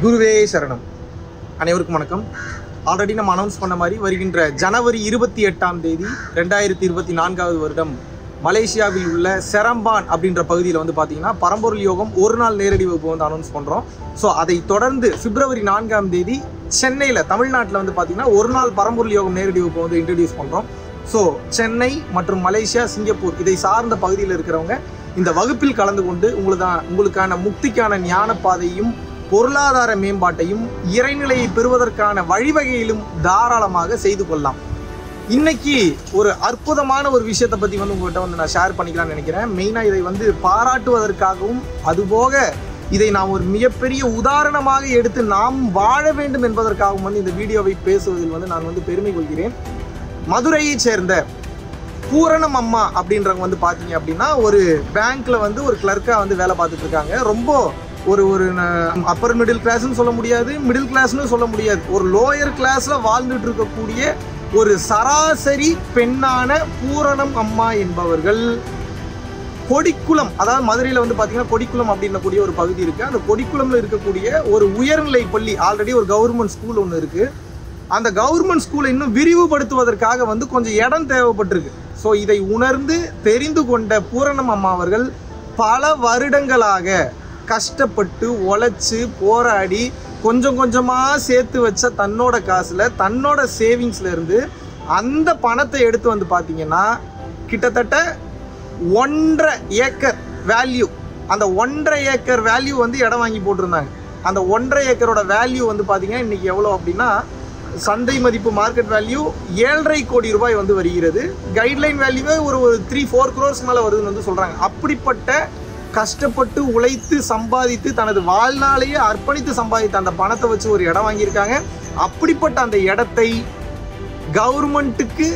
குருவே சரணம் அனைவருக்கும் வணக்கம் ஆல்ரெடி நம்ம அனௌன்ஸ் பண்ண மாதிரி வருகின்ற ஜனவரி இருபத்தி எட்டாம் தேதி ரெண்டாயிரத்தி இருபத்தி நான்காவது வருடம் மலேசியாவில் உள்ள செரம்பான் அப்படின்ற பகுதியில் வந்து பார்த்தீங்கன்னா பரம்பொருள் யோகம் ஒரு நாள் நேரடி வகுப்பு வந்து அனௌன்ஸ் பண்ணுறோம் ஸோ அதை தொடர்ந்து பிப்ரவரி நான்காம் தேதி சென்னையில் தமிழ்நாட்டில் வந்து பார்த்தீங்கன்னா ஒரு நாள் பரம்பொருள் யோகம் நேரடி வகுப்பு வந்து இன்ட்ரடியூஸ் பண்ணுறோம் ஸோ சென்னை மற்றும் மலேசியா சிங்கப்பூர் இதை சார்ந்த பகுதியில் இருக்கிறவங்க இந்த வகுப்பில் கலந்து கொண்டு உங்களுக்கு உங்களுக்கான முக்திக்கான ஞான பாதையும் பொருளாதார மேம்பாட்டையும் இறைநிலையை பெறுவதற்கான வழிவகையிலும் தாராளமாக செய்து கொள்ளலாம் இன்னைக்கு ஒரு அற்புதமான ஒரு விஷயத்தை பற்றி வந்து உங்கள்கிட்ட வந்து நான் ஷேர் பண்ணிக்கலாம்னு நினைக்கிறேன் மெயினாக இதை வந்து பாராட்டுவதற்காகவும் அதுபோக இதை நாம் ஒரு மிகப்பெரிய உதாரணமாக எடுத்து நாம் வாழ வேண்டும் என்பதற்காகவும் வந்து இந்த வீடியோவை பேசுவதில் வந்து நான் வந்து பெருமை கொள்கிறேன் மதுரையைச் சேர்ந்த பூரணம் அம்மா அப்படின்றவங்க வந்து பார்த்தீங்க அப்படின்னா ஒரு பேங்க்ல வந்து ஒரு கிளர்க்காக வந்து வேலை பார்த்துட்டு இருக்காங்க ரொம்ப ஒரு ஒரு அப்பர் மிடில் கிளாஸ்னு சொல்ல முடியாது மிடில் கிளாஸ்னு சொல்ல முடியாது ஒரு லோயர் கிளாஸ்ல வாழ்ந்துட்டு இருக்கக்கூடிய ஒரு சராசரி பெண்ணான பூரணம் அம்மா என்பவர்கள் கொடிக்குளம் அதாவது மதுரையில் வந்து பார்த்தீங்கன்னா கொடிக்குளம் அப்படின்னக்கூடிய ஒரு பகுதி இருக்கு அந்த கொடிக்குளம்ல இருக்கக்கூடிய ஒரு உயர்நிலை பள்ளி ஆல்ரெடி ஒரு கவர்மெண்ட் ஸ்கூல் ஒன்று இருக்கு அந்த கவர்மெண்ட் ஸ்கூலை இன்னும் விரிவுபடுத்துவதற்காக வந்து கொஞ்சம் இடம் தேவைப்பட்டிருக்கு ஸோ இதை உணர்ந்து தெரிந்து கொண்ட பூரணம் அம்மா அவர்கள் பல வருடங்களாக கஷ்டப்பட்டு உழைச்சி போராடி கொஞ்சம் கொஞ்சமாக சேர்த்து வச்ச தன்னோட காசில் தன்னோட சேவிங்ஸ்ல இருந்து அந்த பணத்தை எடுத்து வந்து பார்த்தீங்கன்னா கிட்டத்தட்ட ஒன்றரை ஏக்கர் வேல்யூ அந்த ஒன்றரை ஏக்கர் வேல்யூ வந்து இடம் வாங்கி போட்டிருந்தாங்க அந்த ஒன்றரை ஏக்கரோட வேல்யூ வந்து பார்த்தீங்கன்னா இன்னைக்கு எவ்வளோ அப்படின்னா சந்தை மதிப்பு மார்க்கெட் வேல்யூ ஏழரை கோடி ரூபாய் வந்து வருகிறது கைட்லைன் வேல்யூவே ஒரு ஒரு த்ரீ ஃபோர் க்ரோர்ஸ் மேலே வருதுன்னு வந்து சொல்கிறாங்க அப்படிப்பட்ட கஷ்டப்பட்டு உழைத்து சம்பாதித்து தனது வாழ்நாளையே அர்ப்பணித்து சம்பாதித்த அந்த பணத்தை வச்சு ஒரு இடம் வாங்கியிருக்காங்க அப்படிப்பட்ட அந்த இடத்தை கவர்மெண்ட்டுக்கு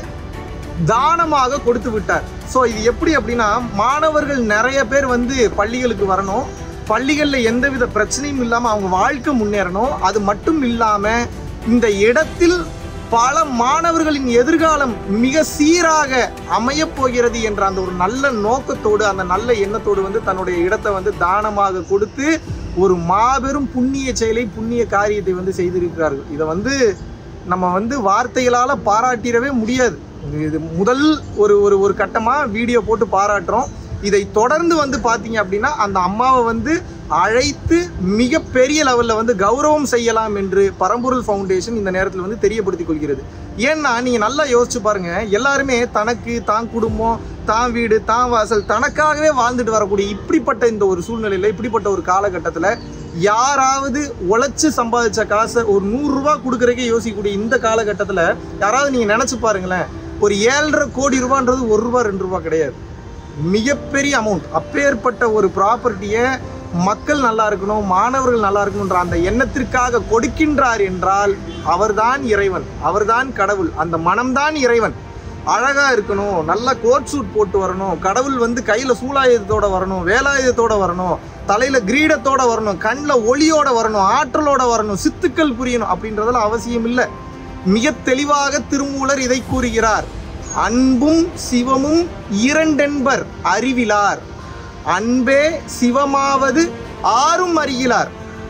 தானமாக கொடுத்து விட்டார் ஸோ இது எப்படி அப்படின்னா மாணவர்கள் நிறைய பேர் வந்து பள்ளிகளுக்கு வரணும் பள்ளிகளில் எந்தவித பிரச்சனையும் இல்லாமல் அவங்க வாழ்க்கை முன்னேறணும் அது மட்டும் இல்லாமல் இந்த இடத்தில் பல மாணவர்களின் எதிர்காலம் மிக சீராக அமையப் போகிறது என்ற அந்த ஒரு நல்ல நோக்கத்தோடு அந்த நல்ல எண்ணத்தோடு வந்து தன்னுடைய இடத்தை வந்து தானமாக கொடுத்து ஒரு மாபெரும் புண்ணிய செயலை புண்ணிய காரியத்தை வந்து செய்திருக்கிறார்கள் இதை வந்து நம்ம வந்து வார்த்தைகளால் பாராட்டிடவே முடியாது இது முதல் ஒரு ஒரு ஒரு கட்டமாக வீடியோ போட்டு பாராட்டுறோம் இதை தொடர்ந்து வந்து பார்த்தீங்க அப்படின்னா அந்த அம்மாவை வந்து அழைத்து மிகப்பெரிய லெவலில் வந்து கௌரவம் செய்யலாம் என்று பரம்பொருள் ஃபவுண்டேஷன் இந்த நேரத்தில் வந்து தெரியப்படுத்திக் கொள்கிறது ஏன்னா நீங்கள் நல்லா யோசிச்சு பாருங்க எல்லாருமே தனக்கு தான் குடும்பம் தான் வீடு தான் வாசல் தனக்காகவே வாழ்ந்துட்டு வரக்கூடிய இப்படிப்பட்ட இந்த ஒரு சூழ்நிலையில் இப்படிப்பட்ட ஒரு காலகட்டத்தில் யாராவது உழைச்சு சம்பாதிச்ச காசை ஒரு நூறுரூவா கொடுக்குறக்கே யோசிக்கக்கூடிய இந்த காலகட்டத்தில் யாராவது நீங்கள் நினச்சி பாருங்களேன் ஒரு ஏழரை கோடி ரூபான்றது ஒரு ரூபா ரெண்டு ரூபா கிடையாது மிகப்பெரிய அமௌண்ட் அப்பேற்பட்ட ஒரு ப்ராப்பர்ட்டியை மக்கள் நல்லா இருக்கணும் மாணவர்கள் நல்லா இருக்கணுன்ற அந்த எண்ணத்திற்காக கொடுக்கின்றார் என்றால் அவர்தான் இறைவன் அவர்தான் கடவுள் அந்த மனம்தான் இறைவன் அழகா இருக்கணும் நல்ல கோட் சூட் போட்டு வரணும் கடவுள் வந்து கையில சூலாயுதத்தோட வரணும் வேலாயுதத்தோட வரணும் தலையில கிரீடத்தோட வரணும் கண்ணில் ஒளியோட வரணும் ஆற்றலோட வரணும் சித்துக்கள் புரியணும் அப்படின்றதுல அவசியம் இல்லை மிக தெளிவாக திருமூலர் இதை கூறுகிறார் அன்பும் சிவமும் இரண்டென்பர் அறிவிலார் அன்பே சிவமாவது ஆறும் அறிகிறார்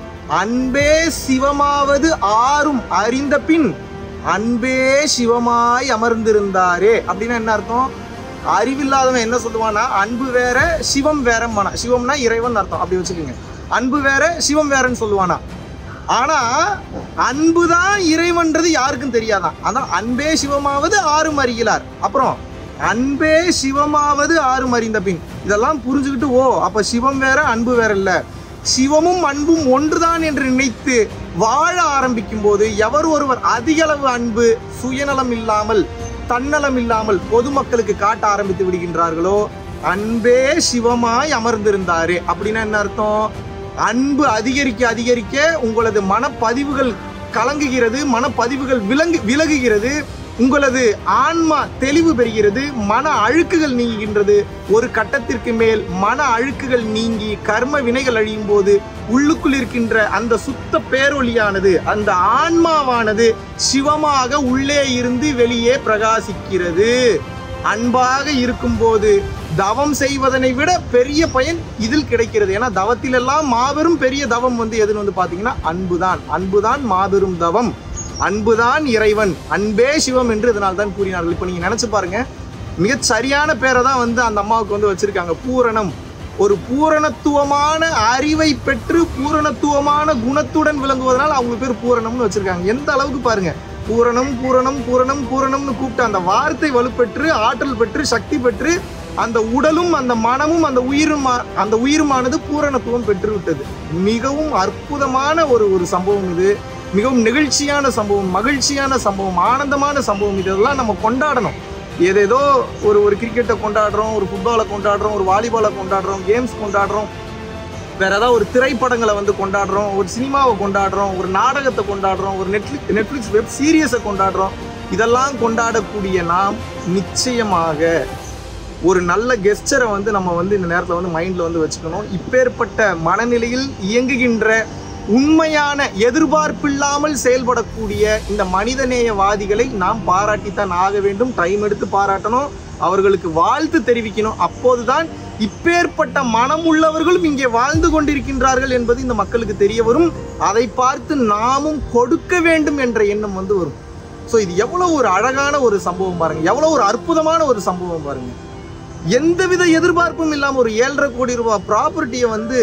அன்பே சிவமாவது ஆறும் அறிந்த பின் அன்பே சிவமாய் அமர்ந்திருந்தாரே அப்படின்னா என்ன அர்த்தம் அறிவில்லாதவன் என்ன சொல்லுவானா அன்பு வேற சிவம் வேறம்மானா சிவம்னா இறைவன் அர்த்தம் அப்படி வச்சுக்கோங்க அன்பு வேற சிவம் வேறன்னு சொல்லுவானா ஆனா அன்புதான் இறைவன்றது யாருக்கும் தெரியாதான் அதான் அன்பே சிவமாவது ஆறும் அறிகிறார் அப்புறம் அன்பே சிவமாவது ஆறும் அறிந்த பின் இதெல்லாம் புரிஞ்சுக்கிட்டு ஓ அப்ப சிவம் வேற அன்பு வேற இல்ல சிவமும் அன்பும் ஒன்றுதான் என்று நினைத்து வாழ ஆரம்பிக்கும் போது எவர் ஒருவர் அதிகளவு அன்பு சுயநலம் இல்லாமல் தன்னலம் இல்லாமல் பொதுமக்களுக்கு காட்ட ஆரம்பித்து விடுகின்றார்களோ அன்பே சிவமாய் அமர்ந்திருந்தாரு அப்படின்னா என்ன அர்த்தம் அன்பு அதிகரிக்க அதிகரிக்க உங்களது மனப்பதிவுகள் கலங்குகிறது மனப்பதிவுகள் விலங்கு விலகுகிறது உங்களது ஆன்மா தெளிவு பெறுகிறது மன அழுக்குகள் நீங்குகின்றது ஒரு கட்டத்திற்கு மேல் மன அழுக்குகள் நீங்கி கர்ம வினைகள் அழியும் போது உள்ளுக்குள் இருக்கின்ற அந்த சுத்த பேரொளியானது அந்த ஆன்மாவானது சிவமாக உள்ளே இருந்து வெளியே பிரகாசிக்கிறது அன்பாக இருக்கும்போது தவம் செய்வதனை விட பெரிய பயன் இதில் கிடைக்கிறது ஏன்னா தவத்திலெல்லாம் மாபெரும் பெரிய தவம் வந்து எதுன்னு வந்து பார்த்தீங்கன்னா அன்புதான் அன்புதான் மாபெரும் தவம் அன்புதான் இறைவன் அன்பே சிவம் என்று இதனால் தான் கூறினார்கள் இப்போ நீங்க நினைச்சு பாருங்க மிகச் சரியான பேரை தான் வந்து அந்த அம்மாவுக்கு வந்து வச்சிருக்காங்க பூரணம் ஒரு பூரணத்துவமான அறிவை பெற்று பூரணத்துவமான குணத்துடன் விளங்குவதனால் அவங்க பேர் பூரணம்னு வச்சிருக்காங்க எந்த அளவுக்கு பாருங்க பூரணம் பூரணம் பூரணம் பூரணம்னு கூப்பிட்டு அந்த வார்த்தை வலுப்பெற்று ஆற்றல் பெற்று சக்தி பெற்று அந்த உடலும் அந்த மனமும் அந்த உயிரும் அந்த உயிருமானது பூரணத்துவம் பெற்று விட்டது மிகவும் அற்புதமான ஒரு ஒரு சம்பவம் இது மிகவும் நெகிழ்ச்சியான சம்பவம் மகிழ்ச்சியான சம்பவம் ஆனந்தமான சம்பவம் இதெல்லாம் நம்ம கொண்டாடணும் ஏதேதோ ஒரு ஒரு கிரிக்கெட்டை கொண்டாடுறோம் ஒரு ஃபுட்பாலை கொண்டாடுறோம் ஒரு வாலிபாலை கொண்டாடுறோம் கேம்ஸ் கொண்டாடுறோம் வேற ஏதாவது ஒரு திரைப்படங்களை வந்து கொண்டாடுறோம் ஒரு சினிமாவை கொண்டாடுறோம் ஒரு நாடகத்தை கொண்டாடுறோம் ஒரு நெட்ஃப்ளிக்ஸ் நெட்ஃப்ளிக்ஸ் வெப் சீரியஸை கொண்டாடுறோம் இதெல்லாம் கொண்டாடக்கூடிய நாம் நிச்சயமாக ஒரு நல்ல கெஸ்டரை வந்து நம்ம வந்து இந்த நேரத்தில் வந்து மைண்டில் வந்து வச்சுக்கணும் இப்பேற்பட்ட மனநிலையில் இயங்குகின்ற உண்மையான எதிர்பார்ப்பில்லாமல் செயல்படக்கூடிய இந்த மனிதநேயவாதிகளை நாம் பாராட்டித்தான் ஆக வேண்டும் டைம் எடுத்து பாராட்டணும் அவர்களுக்கு வாழ்த்து தெரிவிக்கணும் அப்போதுதான் இப்பேற்பட்ட மனம் உள்ளவர்களும் இங்கே வாழ்ந்து கொண்டிருக்கின்றார்கள் என்பது இந்த மக்களுக்கு தெரிய வரும் அதை பார்த்து நாமும் கொடுக்க வேண்டும் என்ற எண்ணம் வந்து வரும் ஸோ இது எவ்வளவு ஒரு அழகான ஒரு சம்பவம் பாருங்க எவ்வளவு ஒரு அற்புதமான ஒரு சம்பவம் பாருங்க எந்தவித எதிர்பார்ப்பும் இல்லாம ஒரு ஏழரை கோடி ரூபாய் ப்ராப்பர்ட்டியை வந்து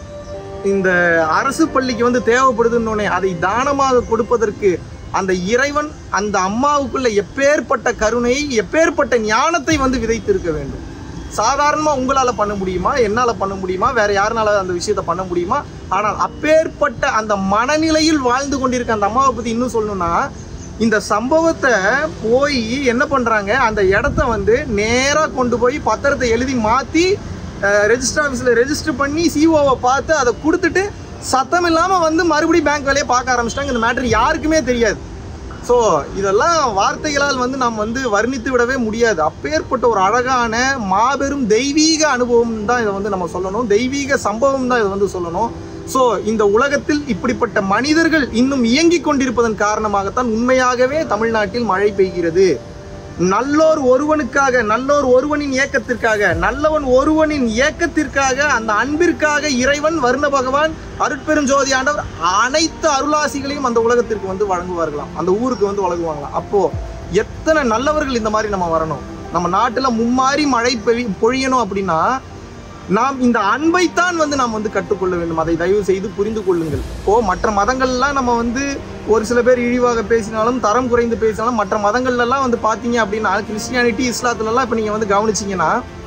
இந்த அரசு பள்ளிக்கு வந்து தேவைப்படுதுன்னு அதை தானமாக கொடுப்பதற்கு அந்த இறைவன் அந்த அம்மாவுக்குள்ள எப்பேற்பட்ட கருணையை எப்பேற்பட்ட ஞானத்தை வந்து விதைத்திருக்க வேண்டும் சாதாரணமாக உங்களால் பண்ண முடியுமா என்னால் பண்ண முடியுமா வேற யாருனால அந்த விஷயத்தை பண்ண முடியுமா ஆனால் அப்பேற்பட்ட அந்த மனநிலையில் வாழ்ந்து கொண்டிருக்க அந்த அம்மாவை பற்றி இன்னும் சொல்லணும்னா இந்த சம்பவத்தை போய் என்ன பண்ணுறாங்க அந்த இடத்த வந்து நேராக கொண்டு போய் பத்திரத்தை எழுதி மாற்றி ரெஜிஸ்டர் ஆஃபீஸில் ரெஜிஸ்டர் பண்ணி சிஓவை பார்த்து அதை கொடுத்துட்டு சத்தம் இல்லாமல் வந்து மறுபடியும் பேங்க் வேலையை பார்க்க ஆரம்பிச்சிட்டாங்க இந்த மேட்ரு யாருக்குமே தெரியாது ஸோ இதெல்லாம் வார்த்தைகளால் வந்து நாம் வந்து வர்ணித்து விடவே முடியாது அப்பேற்பட்ட ஒரு அழகான மாபெரும் தெய்வீக அனுபவம் தான் இதை வந்து நம்ம சொல்லணும் தெய்வீக சம்பவம் தான் இதை வந்து சொல்லணும் ஸோ இந்த உலகத்தில் இப்படிப்பட்ட மனிதர்கள் இன்னும் இயங்கிக் கொண்டிருப்பதன் காரணமாகத்தான் உண்மையாகவே தமிழ்நாட்டில் மழை பெய்கிறது நல்லோர் ஒருவனுக்காக நல்லோர் ஒருவனின் ஏக்கத்திற்காக நல்லவன் ஒருவனின் ஏக்கத்திற்காக அந்த அன்பிற்காக இறைவன் வருண பகவான் அருட்பெருஞ்சோதி ஆண்டவர் அனைத்து அருளாசிகளையும் அந்த உலகத்திற்கு வந்து வழங்குவார்களாம் அந்த ஊருக்கு வந்து வழங்குவாங்களாம் அப்போ எத்தனை நல்லவர்கள் இந்த மாதிரி நம்ம வரணும் நம்ம நாட்டுல மும்மாரி மழை பெய் பொழியணும் அப்படின்னா நாம் இந்த அன்பைத்தான் வந்து நாம் வந்து கற்றுக்கொள்ள வேண்டும் அதை தயவு செய்து புரிந்து கொள்ளுங்கள் இப்போ மற்ற மதங்கள்லாம் நம்ம வந்து ஒரு சில பேர் இழிவாக பேசினாலும் தரம் குறைந்து பேசினாலும் மற்ற மதங்கள்லாம் வந்து பார்த்தீங்க அப்படின்னா கிறிஸ்டியானிட்டி இஸ்லாத்துலலாம் இப்போ நீங்கள் வந்து கவனிச்சிங்கன்னா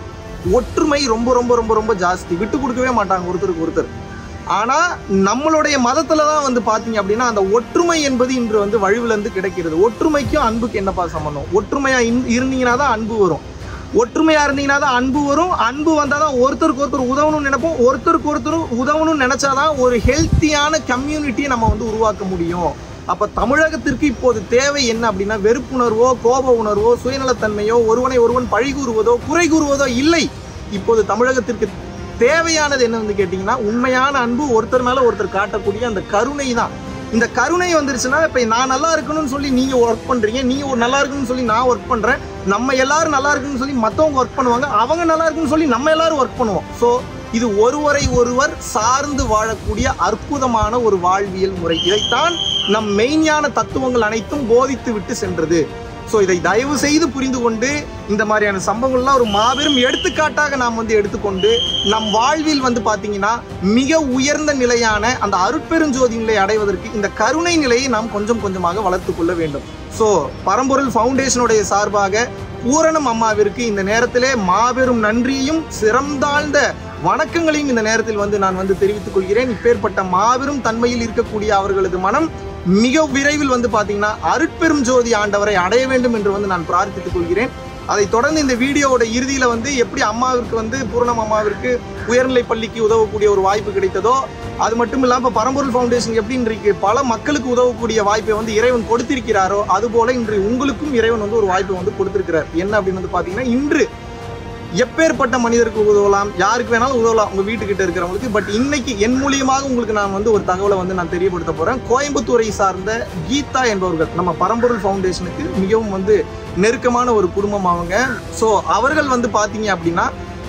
ஒற்றுமை ரொம்ப ரொம்ப ரொம்ப ரொம்ப ஜாஸ்தி விட்டு கொடுக்கவே மாட்டாங்க ஒருத்தருக்கு ஒருத்தர் ஆனால் நம்மளுடைய மதத்தில் தான் வந்து பார்த்தீங்க அப்படின்னா அந்த ஒற்றுமை என்பது இன்று வந்து வழுவிலிருந்து கிடைக்கிறது ஒற்றுமைக்கும் அன்புக்கு என்னப்பா சம்பந்தம் ஒற்றுமையாக இருந்தீங்கன்னா தான் அன்பு வரும் ஒற்றுமையா இருந்தீங்கன்னா தான் அன்பு வரும் அன்பு வந்தால் தான் ஒருத்தருக்கு ஒருத்தர் உதவணும்னு நினைப்போம் ஒருத்தருக்கு ஒருத்தர் உதவணும்னு நினைச்சாதான் ஒரு ஹெல்த்தியான கம்யூனிட்டியை நம்ம வந்து உருவாக்க முடியும் அப்ப தமிழகத்திற்கு இப்போது தேவை என்ன அப்படின்னா வெறுப்புணர்வோ கோப உணர்வோ சுயநலத்தன்மையோ ஒருவனை ஒருவன் பழி கூறுவதோ குறை கூறுவதோ இல்லை இப்போது தமிழகத்திற்கு தேவையானது என்ன வந்து கேட்டிங்கன்னா உண்மையான அன்பு ஒருத்தர் மேல ஒருத்தர் காட்டக்கூடிய அந்த கருணை தான் இந்த கருணை வந்துருச்சுன்னா இப்போ நான் நல்லா இருக்கணும்னு சொல்லி நீங்கள் ஒர்க் பண்ணுறீங்க நீங்கள் ஒரு நல்லா இருக்கணும்னு சொல்லி நான் ஒர்க் பண்ணுறேன் நம்ம எல்லாரும் நல்லா இருக்குன்னு சொல்லி மற்றவங்க ஒர்க் பண்ணுவாங்க அவங்க நல்லா இருக்குன்னு சொல்லி நம்ம எல்லாரும் ஒர்க் பண்ணுவோம் ஸோ இது ஒருவரை ஒருவர் சார்ந்து வாழக்கூடிய அற்புதமான ஒரு வாழ்வியல் முறை இதைத்தான் நம் மெய்ஞான தத்துவங்கள் அனைத்தும் போதித்து விட்டு சென்றது ஸோ இதை தயவு செய்து புரிந்து கொண்டு இந்த மாதிரியான சம்பவங்கள்லாம் ஒரு மாபெரும் எடுத்துக்காட்டாக நாம் வந்து எடுத்துக்கொண்டு நம் வாழ்வில் வந்து பார்த்தீங்கன்னா மிக உயர்ந்த நிலையான அந்த அருட்பெருஞ்சோதி நிலை அடைவதற்கு இந்த கருணை நிலையை நாம் கொஞ்சம் கொஞ்சமாக வளர்த்து கொள்ள வேண்டும் ஸோ பரம்பொருள் ஃபவுண்டேஷனுடைய சார்பாக பூரணம் அம்மாவிற்கு இந்த நேரத்திலே மாபெரும் நன்றியையும் சிறந்தாழ்ந்த வணக்கங்களையும் இந்த நேரத்தில் வந்து நான் வந்து தெரிவித்துக் கொள்கிறேன் இப்பேற்பட்ட மாபெரும் தன்மையில் இருக்கக்கூடிய அவர்களது மனம் மிக விரைவில் வந்து பார்த்தீங்கன்னா அருட்பெரும் ஜோதி ஆண்டவரை அடைய வேண்டும் என்று வந்து நான் பிரார்த்தித்துக் கொள்கிறேன் அதை தொடர்ந்து இந்த வீடியோவோட இறுதியில் வந்து எப்படி அம்மாவிற்கு வந்து பூரணம் அம்மாவிற்கு உயர்நிலை பள்ளிக்கு உதவக்கூடிய ஒரு வாய்ப்பு கிடைத்ததோ அது மட்டும் இல்லாமல் இப்போ பரம்பொருள் ஃபவுண்டேஷன் எப்படி இன்றைக்கு பல மக்களுக்கு உதவக்கூடிய வாய்ப்பை வந்து இறைவன் கொடுத்திருக்கிறாரோ அதுபோல இன்று உங்களுக்கும் இறைவன் வந்து ஒரு வாய்ப்பை வந்து கொடுத்திருக்கிறார் என்ன அப்படின்னு வந்து பார்த்தீங்கன்னா இன்று எப்பேற்பட்ட மனிதருக்கு உதவலாம் யாருக்கு வேணாலும் உதவலாம் உங்க வீட்டுக்கிட்ட இருக்கிறவங்களுக்கு பட் இன்னைக்கு என் மூலியமாக உங்களுக்கு நான் வந்து ஒரு தகவலை வந்து நான் தெரியப்படுத்த போறேன் கோயம்புத்தூரை சார்ந்த கீதா என்பவர்கள் நம்ம பரம்பொருள் ஃபவுண்டேஷனுக்கு மிகவும் வந்து நெருக்கமான ஒரு குடும்பம் அவங்க ஸோ அவர்கள் வந்து பார்த்தீங்க அப்படின்னா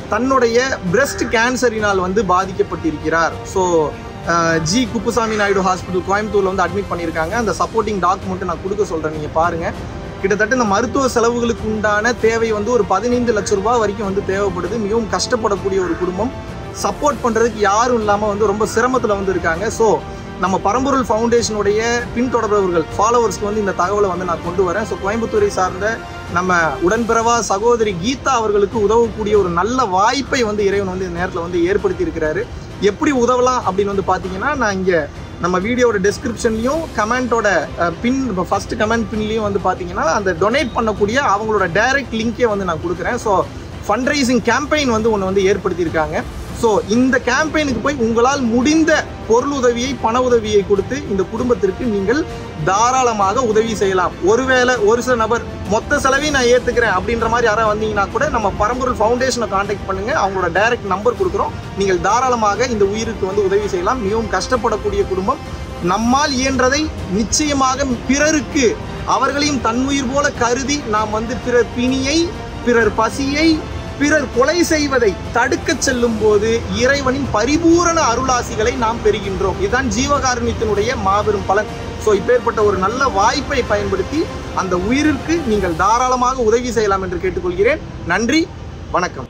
தன்னுடைய பிரஸ்ட் கேன்சரினால் வந்து பாதிக்கப்பட்டிருக்கிறார் ஸோ ஜி குப்புசாமி நாயுடு ஹாஸ்பிட்டல் கோயம்புத்தூர்ல வந்து அட்மிட் பண்ணியிருக்காங்க அந்த சப்போர்ட்டிங் டாக்குமெண்ட் நான் கொடுக்க சொல்றேன் நீங்க பாருங்க கிட்டத்தட்ட இந்த மருத்துவ செலவுகளுக்கு உண்டான தேவை வந்து ஒரு பதினைந்து லட்சம் ரூபாய் வரைக்கும் வந்து தேவைப்படுது மிகவும் கஷ்டப்படக்கூடிய ஒரு குடும்பம் சப்போர்ட் பண்றதுக்கு யாரும் இல்லாம வந்து ரொம்ப சிரமத்துல வந்து இருக்காங்க ஸோ நம்ம பரம்பொருள் ஃபவுண்டேஷனுடைய பின்தொடர்பவர்கள் ஃபாலோவர்ஸ்க்கு வந்து இந்த தகவலை வந்து நான் கொண்டு வரேன் ஸோ கோயம்புத்தூரை சார்ந்த நம்ம உடன்பிறவா சகோதரி கீதா அவர்களுக்கு உதவக்கூடிய ஒரு நல்ல வாய்ப்பை வந்து இறைவன் வந்து இந்த நேரத்தில் வந்து ஏற்படுத்தி இருக்கிறாரு எப்படி உதவலாம் அப்படின்னு வந்து பார்த்தீங்கன்னா நான் இங்கே நம்ம வீடியோட டெஸ்கிரிப்ஷன்லையும் கமெண்ட்டோட பின் ஃபர்ஸ்ட் கமெண்ட் பின்லையும் வந்து பார்த்தீங்கன்னா அந்த டொனேட் பண்ணக்கூடிய அவங்களோட டைரக்ட் லிங்கே வந்து நான் கொடுக்குறேன் ஸோ ஃபண்ட்ரைசிங் கேம்பெயின் வந்து ஒன்று வந்து ஏற்படுத்தியிருக்காங்க ஸோ இந்த கேம்பெயினுக்கு போய் உங்களால் முடிந்த பொருள் உதவியை பண உதவியை கொடுத்து இந்த குடும்பத்திற்கு நீங்கள் தாராளமாக உதவி செய்யலாம் ஒருவேளை ஒரு சில நபர் மொத்த செலவையும் நான் ஏற்றுக்கிறேன் அப்படின்ற மாதிரி யாராவது வந்தீங்கன்னா கூட நம்ம பரம்பொருள் ஃபவுண்டேஷனை காண்டாக்ட் பண்ணுங்க அவங்களோட டைரக்ட் நம்பர் கொடுக்குறோம் நீங்கள் தாராளமாக இந்த உயிருக்கு வந்து உதவி செய்யலாம் மிகவும் கஷ்டப்படக்கூடிய குடும்பம் நம்மால் இயன்றதை நிச்சயமாக பிறருக்கு அவர்களையும் தன்னுயிர் போல கருதி நாம் வந்து பிறர் பிணியை பிறர் பசியை பிறர் கொலை செய்வதை தடுக்க செல்லும் போது இறைவனின் பரிபூரண அருளாசிகளை நாம் பெறுகின்றோம் இதுதான் ஜீவகாருண்யத்தினுடைய மாபெரும் பலன் ஸோ இப்பேற்பட்ட ஒரு நல்ல வாய்ப்பை பயன்படுத்தி அந்த உயிருக்கு நீங்கள் தாராளமாக உதவி செய்யலாம் என்று கேட்டுக்கொள்கிறேன் நன்றி வணக்கம்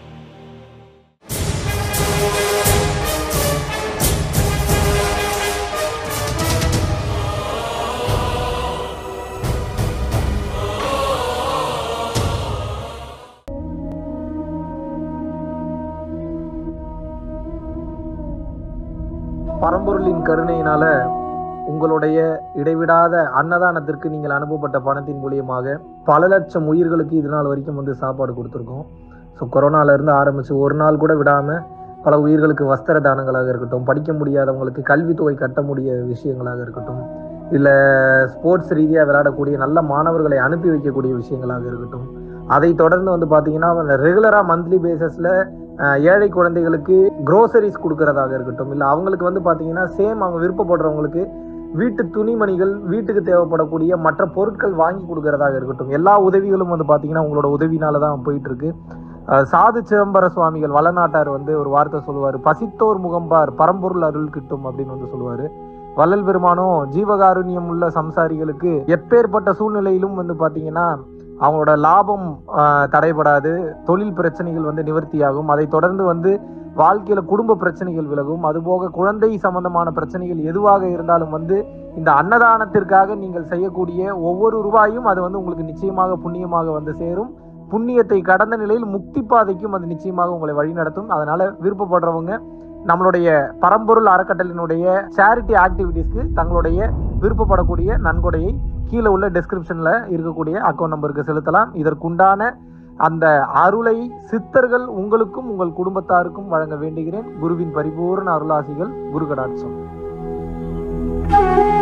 பரம்பொருளின் கருணையினால உங்களுடைய இடைவிடாத அன்னதானத்திற்கு நீங்கள் அனுப்பப்பட்ட பணத்தின் மூலியமாக பல லட்சம் உயிர்களுக்கு இது நாள் வரைக்கும் வந்து சாப்பாடு கொடுத்துருக்கோம் ஸோ கொரோனாலேருந்து ஆரம்பித்து ஒரு நாள் கூட விடாமல் பல உயிர்களுக்கு வஸ்திர தானங்களாக இருக்கட்டும் படிக்க முடியாதவங்களுக்கு கல்வித்தொகை கட்ட முடிய விஷயங்களாக இருக்கட்டும் இல்லை ஸ்போர்ட்ஸ் ரீதியாக விளையாடக்கூடிய நல்ல மாணவர்களை அனுப்பி வைக்கக்கூடிய விஷயங்களாக இருக்கட்டும் அதை தொடர்ந்து வந்து பார்த்தீங்கன்னா ரெகுலராக மந்த்லி பேசிஸில் ஏழை குழந்தைகளுக்கு க்ரோசரிஸ் கொடுக்கறதாக இருக்கட்டும் இல்லை அவங்களுக்கு வந்து பார்த்தீங்கன்னா சேம் அவங்க விருப்பப்படுறவங்களுக்கு வீட்டு துணிமணிகள் வீட்டுக்கு தேவைப்படக்கூடிய மற்ற பொருட்கள் வாங்கி கொடுக்கறதாக இருக்கட்டும் எல்லா உதவிகளும் வந்து பார்த்தீங்கன்னா உங்களோட உதவினால தான் போயிட்டு இருக்கு அஹ் சாது சிதம்பர சுவாமிகள் வளநாட்டார் வந்து ஒரு வார்த்தை சொல்லுவார் பசித்தோர் முகம்பார் பரம்பொருள் அருள் கிட்டும் அப்படின்னு வந்து சொல்லுவார் வள்ளல் பெருமானும் ஜீவகாருண்யம் உள்ள சம்சாரிகளுக்கு எப்பேற்பட்ட சூழ்நிலையிலும் வந்து பார்த்தீங்கன்னா அவங்களோட லாபம் ஆஹ், தடைபடாது தொழில் பிரச்சனைகள் வந்து நிவர்த்தியாகும் அதை தொடர்ந்து வந்து வாழ்க்கையில குடும்ப பிரச்சனைகள் விலகும் அதுபோக குழந்தை சம்பந்தமான பிரச்சனைகள் எதுவாக இருந்தாலும் வந்து இந்த அன்னதானத்திற்காக நீங்கள் செய்யக்கூடிய ஒவ்வொரு ரூபாயும் அது வந்து உங்களுக்கு நிச்சயமாக புண்ணியமாக வந்து சேரும் புண்ணியத்தை கடந்த நிலையில் முக்தி பாதைக்கும் அது நிச்சயமாக உங்களை வழிநடத்தும் அதனால விருப்பப்படுறவங்க நம்மளுடைய பரம்பொருள் அறக்கட்டளினுடைய சேரிட்டி ஆக்டிவிட்டீஸ்க்கு தங்களுடைய விருப்பப்படக்கூடிய நன்கொடையை கீழே உள்ள டெஸ்கிரிப்ஷன்ல இருக்கக்கூடிய அக்கௌண்ட் நம்பருக்கு செலுத்தலாம் இதற்குண்டான அந்த அருளை சித்தர்கள் உங்களுக்கும் உங்கள் குடும்பத்தாருக்கும் வழங்க வேண்டுகிறேன் குருவின் பரிபூர்ண அருளாசிகள் குரு கடாட்சம்